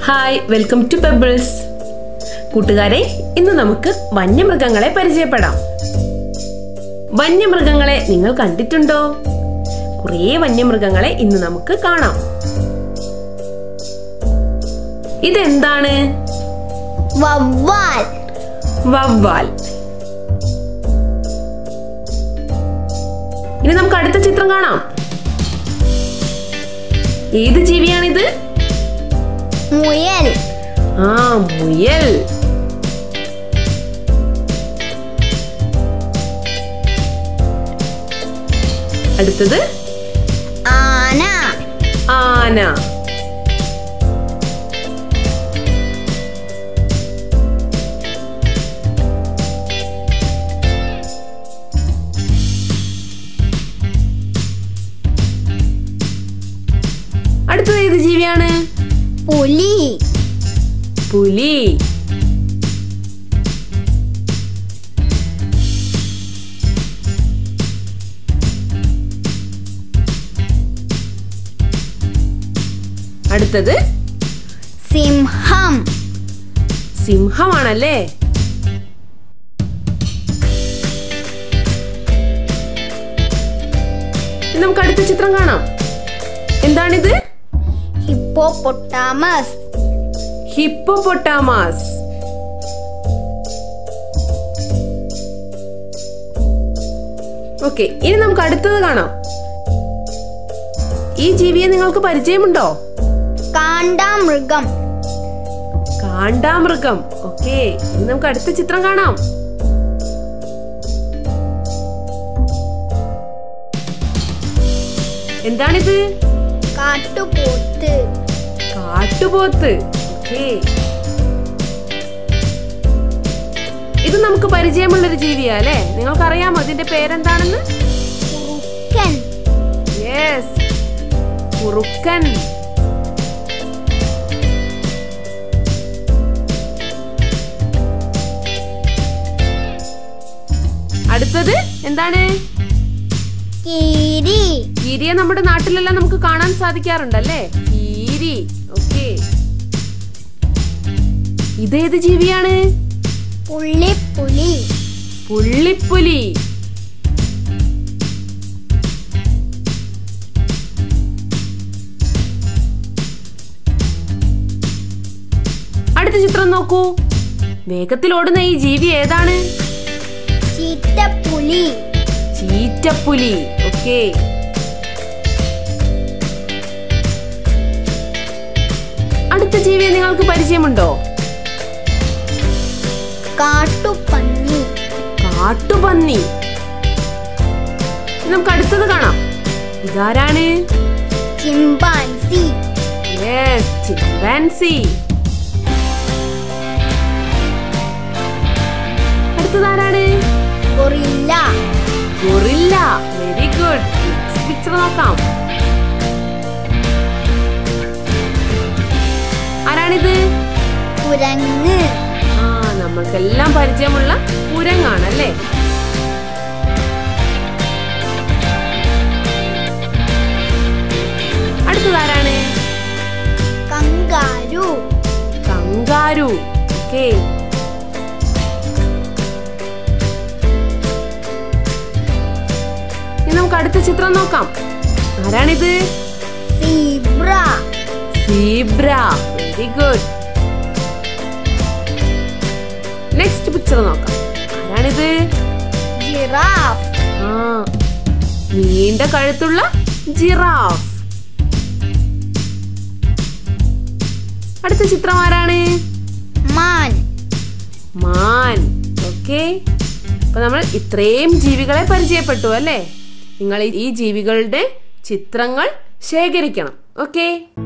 Hi welcome to pebbles കൂട്ടുകാരെ ഇന്ന് നമുക്ക് വന്യമൃഗങ്ങളെ പരിചയപ്പെടാം വന്യമൃഗങ്ങളെ നിങ്ങൾ കണ്ടിട്ടുണ്ടോ കുറേ വന്യമൃഗങ്ങളെ ഇന്ന് നമുക്ക് കാണാം ഇതെന്താണ് വവ്വാൽ വവ്വാൽ ഇനി നമുക്ക് അടുത്ത ചിത്രം കാണാം ഏത് ജീവിയാണിത് മുയൽ ആ മുയൽ അടുത്തത് ആന ആന അടുത്തത് ഏത് ജീവിയാണ് പുലി പുലി അടുത്തത് സിംഹം സിംഹമാണല്ലേ ഇനി നമുക്ക് അടുത്ത ചിത്രം കാണാം എന്താണിത് ഹിപ്പോപൊട്ടാമസ് ഹിപ്പോപൊട്ടാമസ് ഓക്കെ ഇനി നമുക്ക് അടുത്തത് കാണാം ഈ ജീവിയെ നിങ്ങൾക്ക് പരിചയമുണ്ടോ കാണ്ടാമൃഗം കാണ്ടാമൃഗം ഓക്കെ ഇനി നമുക്ക് അടുത്ത ചിത്രം കാണാം എന്താണിത് കാട്ടുപോത്ത് കാട്ടുപോത്ത് ഓക്കെ ഇത് നമുക്ക് പരിചയമുള്ളൊരു ജീവിയാ അല്ലേ നിങ്ങൾക്കറിയാമോ അതിന്റെ പേരെന്താണെന്ന് കുറുക്കൻ യെസ് കുറുക്കൻ അടുത്തത് എന്താണ് കീരി കീരിയെ നമ്മുടെ നാട്ടിലെല്ലാം നമുക്ക് കാണാൻ സാധിക്കാറുണ്ടല്ലേ കീരി ഓക്കെ ഇതേത് ജീവിയാണ് പുള്ളിപ്പുലി പുള്ളിപ്പുലി അടുത്ത ചിത്രം നോക്കൂ വേഗത്തിൽ ഓടുന്ന ഈ ജീവി ഏതാണ് ചീറ്റപ്പുലി ചീറ്റപ്പുലി ഓക്കെ അടുത്ത ജീവിയെ നിങ്ങൾക്ക് പരിചയമുണ്ടോ കാട്ടുപന്നി കാട്ടുപന്നി നമുക്ക് അടുത്തത് കാണാം ഇതാരാണ് ചിമ്പാൻസി Yes, chimpanzee. അടുത്തതാരാണ് gorilla gorilla very good picture നോക്കാം ആരാണിത് കുരങ്ങ് ആ നമ്മൾക്കെല്ലാം പരിചയമുള്ള കുരങ്ങാണല്ലേ അടുത്തതാരാണ് കങ്കാരു കങ്കാരു ഓക്കെ ഇനി നമുക്ക് അടുത്ത ചിത്രം നോക്കാം ആരാണിത് zebra zebra very good next picture നോക്കാം ആരാണിത് ജിറാഫ് ആ നീണ്ട കഴുത്തുള്ള ജിറാഫ് അടുത്ത ചിത്രം ആരാണ് മാൻ മാൻ ഓക്കെ അപ്പൊ നമ്മൾ ഇത്രയും ജീവികളെ പരിചയപ്പെട്ടു അല്ലേ നിങ്ങൾ ഈ ജീവികളുടെ ചിത്രങ്ങൾ ശേഖരിക്കണം ഓക്കെ